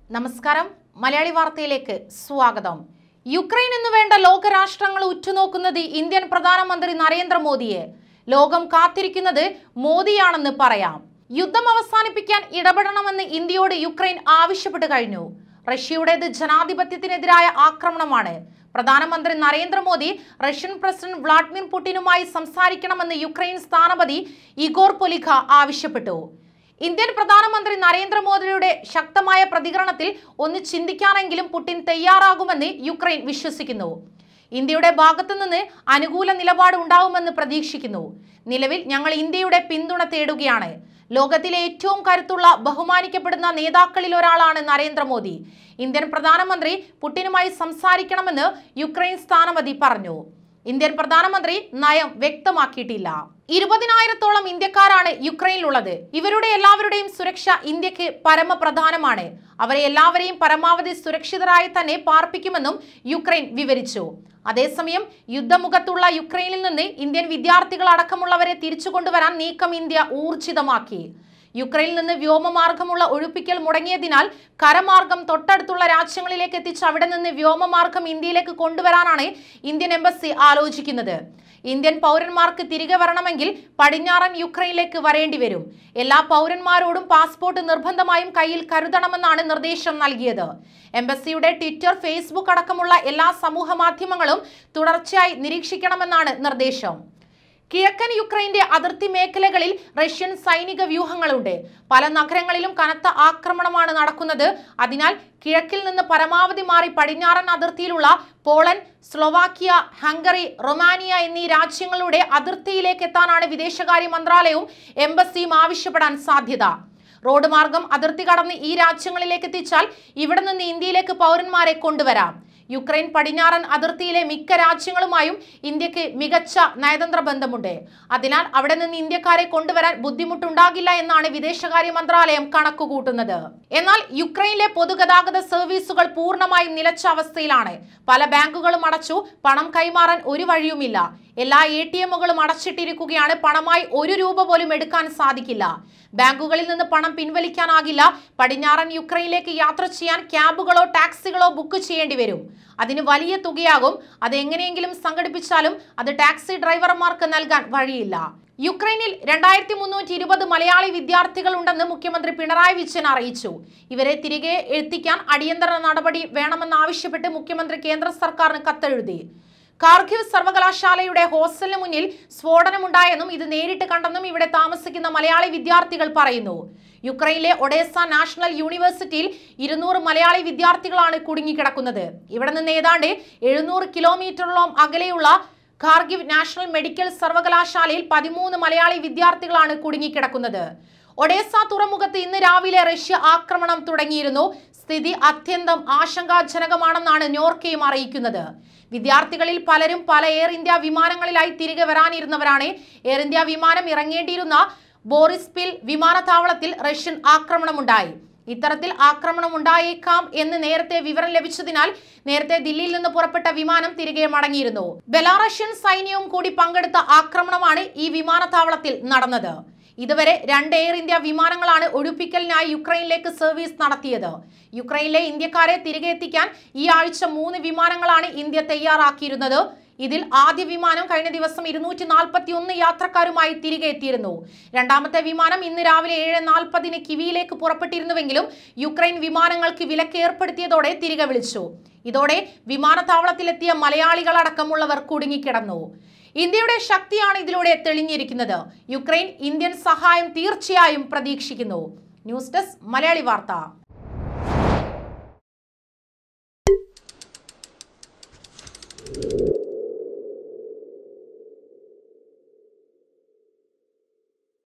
നമസ്കാരം മലയാളി വാർത്തയിലേക്ക് സ്വാഗതം യുക്രൈൻ എന്ന് വേണ്ട ലോകരാഷ്ട്രങ്ങൾ ഉറ്റുനോക്കുന്നത് ഇന്ത്യൻ പ്രധാനമന്ത്രി നരേന്ദ്രമോദിയെ ലോകം കാത്തിരിക്കുന്നത് മോദിയാണെന്ന് പറയാം യുദ്ധം അവസാനിപ്പിക്കാൻ ഇടപെടണമെന്ന് ഇന്ത്യയോട് യുക്രൈൻ ആവശ്യപ്പെട്ടു കഴിഞ്ഞു റഷ്യയുടേത് ജനാധിപത്യത്തിനെതിരായ ആക്രമണമാണ് പ്രധാനമന്ത്രി നരേന്ദ്രമോദി റഷ്യൻ പ്രസിഡന്റ് വ്ളാഡിമിർ പുടിനുമായി സംസാരിക്കണമെന്ന് യുക്രൈൻ സ്ഥാനപതി ഇഗോർ പൊലിഖ ആവശ്യപ്പെട്ടു ഇന്ത്യൻ പ്രധാനമന്ത്രി നരേന്ദ്രമോദിയുടെ ശക്തമായ പ്രതികരണത്തിൽ ഒന്ന് ചിന്തിക്കാനെങ്കിലും പുടിൻ തയ്യാറാകുമെന്ന് യുക്രൈൻ വിശ്വസിക്കുന്നു ഇന്ത്യയുടെ ഭാഗത്തു നിന്ന് അനുകൂല നിലപാട് ഉണ്ടാവുമെന്ന് പ്രതീക്ഷിക്കുന്നു നിലവിൽ ഞങ്ങൾ ഇന്ത്യയുടെ പിന്തുണ തേടുകയാണ് ലോകത്തിലെ ഏറ്റവും കരുത്തുള്ള ബഹുമാനിക്കപ്പെടുന്ന നേതാക്കളിൽ ഒരാളാണ് നരേന്ദ്രമോദി ഇന്ത്യൻ പ്രധാനമന്ത്രി പുടിനുമായി സംസാരിക്കണമെന്ന് യുക്രൈൻ സ്ഥാനപതി പറഞ്ഞു ഇന്ത്യൻ പ്രധാനമന്ത്രി നയം വ്യക്തമാക്കിയിട്ടില്ല ഇരുപതിനായിരത്തോളം ഇന്ത്യക്കാരാണ് യുക്രൈനിലുള്ളത് ഇവരുടെ എല്ലാവരുടെയും സുരക്ഷ ഇന്ത്യക്ക് പരമപ്രധാനമാണ് അവരെ എല്ലാവരെയും പരമാവധി സുരക്ഷിതരായി തന്നെ പാർപ്പിക്കുമെന്നും യുക്രൈൻ വിവരിച്ചു അതേസമയം യുദ്ധമുഖത്തുള്ള യുക്രൈനിൽ നിന്ന് ഇന്ത്യൻ വിദ്യാർത്ഥികൾ അടക്കമുള്ളവരെ തിരിച്ചു കൊണ്ടുവരാൻ നീക്കം ഇന്ത്യ ഊർജിതമാക്കി യുക്രൈനിൽ നിന്ന് വ്യോമമാർഗമുള്ള ഒഴിപ്പിക്കൽ മുടങ്ങിയതിനാൽ കരമാർഗം തൊട്ടടുത്തുള്ള രാജ്യങ്ങളിലേക്ക് എത്തിച്ച് അവിടെ നിന്ന് വ്യോമമാർഗം ഇന്ത്യയിലേക്ക് കൊണ്ടുവരാനാണ് ഇന്ത്യൻ എംബസി ആലോചിക്കുന്നത് ഇന്ത്യൻ പൗരന്മാർക്ക് തിരികെ വരണമെങ്കിൽ പടിഞ്ഞാറൻ യുക്രൈനിലേക്ക് വരേണ്ടി വരും എല്ലാ പൗരന്മാരോടും പാസ്പോർട്ട് നിർബന്ധമായും കയ്യിൽ കരുതണമെന്നാണ് നിർദ്ദേശം നൽകിയത് എംബസിയുടെ ട്വിറ്റർ ഫേസ്ബുക്ക് അടക്കമുള്ള എല്ലാ സമൂഹ മാധ്യമങ്ങളും തുടർച്ചയായി നിരീക്ഷിക്കണമെന്നാണ് നിർദ്ദേശം കിഴക്കൻ യുക്രൈന്റെ അതിർത്തി മേഖലകളിൽ റഷ്യൻ സൈനിക വ്യൂഹങ്ങളുണ്ട് പല നഗരങ്ങളിലും കനത്ത ആക്രമണമാണ് നടക്കുന്നത് അതിനാൽ കിഴക്കിൽ നിന്ന് പരമാവധി മാറി പടിഞ്ഞാറൻ അതിർത്തിയിലുള്ള പോളണ്ട് സ്ലൊവാക്യ ഹംഗറി റൊമാനിയ എന്നീ രാജ്യങ്ങളുടെ അതിർത്തിയിലേക്ക് എത്താനാണ് വിദേശകാര്യ മന്ത്രാലയവും എംബസിയും ആവശ്യപ്പെടാൻ സാധ്യത റോഡ് മാർഗം അതിർത്തി കടന്ന് ഈ രാജ്യങ്ങളിലേക്ക് എത്തിച്ചാൽ ഇവിടെ നിന്ന് ഇന്ത്യയിലേക്ക് പൗരന്മാരെ കൊണ്ടുവരാം യുക്രൈൻ പടിഞ്ഞാറൻ അതിർത്തിയിലെ മിക്ക രാജ്യങ്ങളുമായും ഇന്ത്യക്ക് മികച്ച നയതന്ത്ര ബന്ധമുണ്ട് അതിനാൽ അവിടെ നിന്ന് ഇന്ത്യക്കാരെ കൊണ്ടുവരാൻ ബുദ്ധിമുട്ടുണ്ടാകില്ല എന്നാണ് വിദേശകാര്യ മന്ത്രാലയം കണക്കുകൂട്ടുന്നത് എന്നാൽ യുക്രൈനിലെ പൊതുഗതാഗത സർവീസുകൾ പൂർണ്ണമായും നിലച്ച അവസ്ഥയിലാണ് പല ബാങ്കുകളും അടച്ചു പണം കൈമാറാൻ ഒരു വഴിയുമില്ല എല്ലാ എ ടി എമ്മുകളും അടച്ചിട്ടിരിക്കുകയാണ് പണമായി ഒരു രൂപ പോലും എടുക്കാൻ സാധിക്കില്ല ബാങ്കുകളിൽ നിന്ന് പണം പിൻവലിക്കാനാകില്ല പടിഞ്ഞാറൻ യുക്രൈനിലേക്ക് യാത്ര ചെയ്യാൻ ക്യാബുകളോ ടാക്സികളോ ബുക്ക് ചെയ്യേണ്ടി വരും അതിന് വലിയ തുകയാകും അത് എങ്ങനെയെങ്കിലും സംഘടിപ്പിച്ചാലും അത് ടാക്സി ഡ്രൈവർമാർക്ക് നൽകാൻ വഴിയില്ല യുക്രൈനിൽ രണ്ടായിരത്തി മുന്നൂറ്റി ഇരുപത് മലയാളി വിദ്യാർത്ഥികൾ ഉണ്ടെന്ന് മുഖ്യമന്ത്രി പിണറായി വിജയൻ അറിയിച്ചു ഇവരെ തിരികെ എത്തിക്കാൻ അടിയന്തര നടപടി വേണമെന്നാവശ്യപ്പെട്ട് മുഖ്യമന്ത്രി കേന്ദ്ര സർക്കാരിന് കത്തെഴുതി കാർഗിവ് സർവകലാശാലയുടെ ഹോസ്റ്റലിന് മുന്നിൽ സ്ഫോടനമുണ്ടായെന്നും ഇത് നേരിട്ട് കണ്ടെന്നും ഇവിടെ താമസിക്കുന്ന മലയാളി വിദ്യാർത്ഥികൾ പറയുന്നു യുക്രൈനിലെ ഒഡേസ നാഷണൽ യൂണിവേഴ്സിറ്റിയിൽ ഇരുന്നൂറ് മലയാളി വിദ്യാർത്ഥികളാണ് കുടുങ്ങിക്കിടക്കുന്നത് ഇവിടെ നിന്ന് ഏതാണ്ട് എഴുന്നൂറ് കിലോമീറ്ററോളം അകലെയുള്ള ഖാർഗിവ് നാഷണൽ മെഡിക്കൽ സർവകലാശാലയിൽ പതിമൂന്ന് മലയാളി വിദ്യാർത്ഥികളാണ് കുടുങ്ങിക്കിടക്കുന്നത് ഒഡേസ തുറമുഖത്ത് ഇന്ന് രാവിലെ റഷ്യ ആക്രമണം തുടങ്ങിയിരുന്നു സ്ഥിതി അത്യന്തം ആശങ്കാജനകമാണെന്നാണ് നോർക്കയും അറിയിക്കുന്നത് വിദ്യാർത്ഥികളിൽ പലരും പല എയർ ഇന്ത്യ വിമാനങ്ങളിലായി തിരികെ വരാനിരുന്നവരാണ് എയർ ഇന്ത്യ വിമാനം ഇറങ്ങേണ്ടിയിരുന്ന ബോറിസ്പിൽ വിമാനത്താവളത്തിൽ റഷ്യൻ ആക്രമണമുണ്ടായി ഇത്തരത്തിൽ ആക്രമണം ഉണ്ടായേക്കാം എന്ന് നേരത്തെ വിവരം ലഭിച്ചതിനാൽ നേരത്തെ ദില്ലിയിൽ നിന്ന് പുറപ്പെട്ട വിമാനം തിരികെ മടങ്ങിയിരുന്നു ബെലാറഷ്യൻ സൈന്യവും കൂടി പങ്കെടുത്ത ആക്രമണമാണ് ഈ വിമാനത്താവളത്തിൽ നടന്നത് ഇതുവരെ രണ്ട് എയർ ഇന്ത്യ വിമാനങ്ങളാണ് ഒഴിപ്പിക്കലിനായി യുക്രൈനിലേക്ക് സർവീസ് നടത്തിയത് യുക്രൈനിലെ ഇന്ത്യക്കാരെ തിരികെ എത്തിക്കാൻ ഈ ആഴ്ച മൂന്ന് വിമാനങ്ങളാണ് ഇന്ത്യ തയ്യാറാക്കിയിരുന്നത് ഇതിൽ ആദ്യ വിമാനം കഴിഞ്ഞ ദിവസം ഇരുന്നൂറ്റി നാൽപ്പത്തി ഒന്ന് യാത്രക്കാരുമായി തിരികെ എത്തിയിരുന്നു രണ്ടാമത്തെ വിമാനം ഇന്ന് രാവിലെ ഏഴ് നാൽപ്പതിന് കിവിയിലേക്ക് പുറപ്പെട്ടിരുന്നുവെങ്കിലും യുക്രൈൻ വിമാനങ്ങൾക്ക് വിലക്ക് ഏർപ്പെടുത്തിയതോടെ തിരികെ വിളിച്ചു ഇതോടെ വിമാനത്താവളത്തിലെത്തിയ മലയാളികളടക്കമുള്ളവർ കുടുങ്ങിക്കിടന്നു ഇന്ത്യയുടെ ശക്തിയാണ് ഇതിലൂടെ തെളിഞ്ഞിരിക്കുന്നത് യുക്രൈൻ ഇന്ത്യൻ സഹായം തീർച്ചയായും പ്രതീക്ഷിക്കുന്നു ന്യൂസ് ഡെസ്ക് മലയാളി വാർത്ത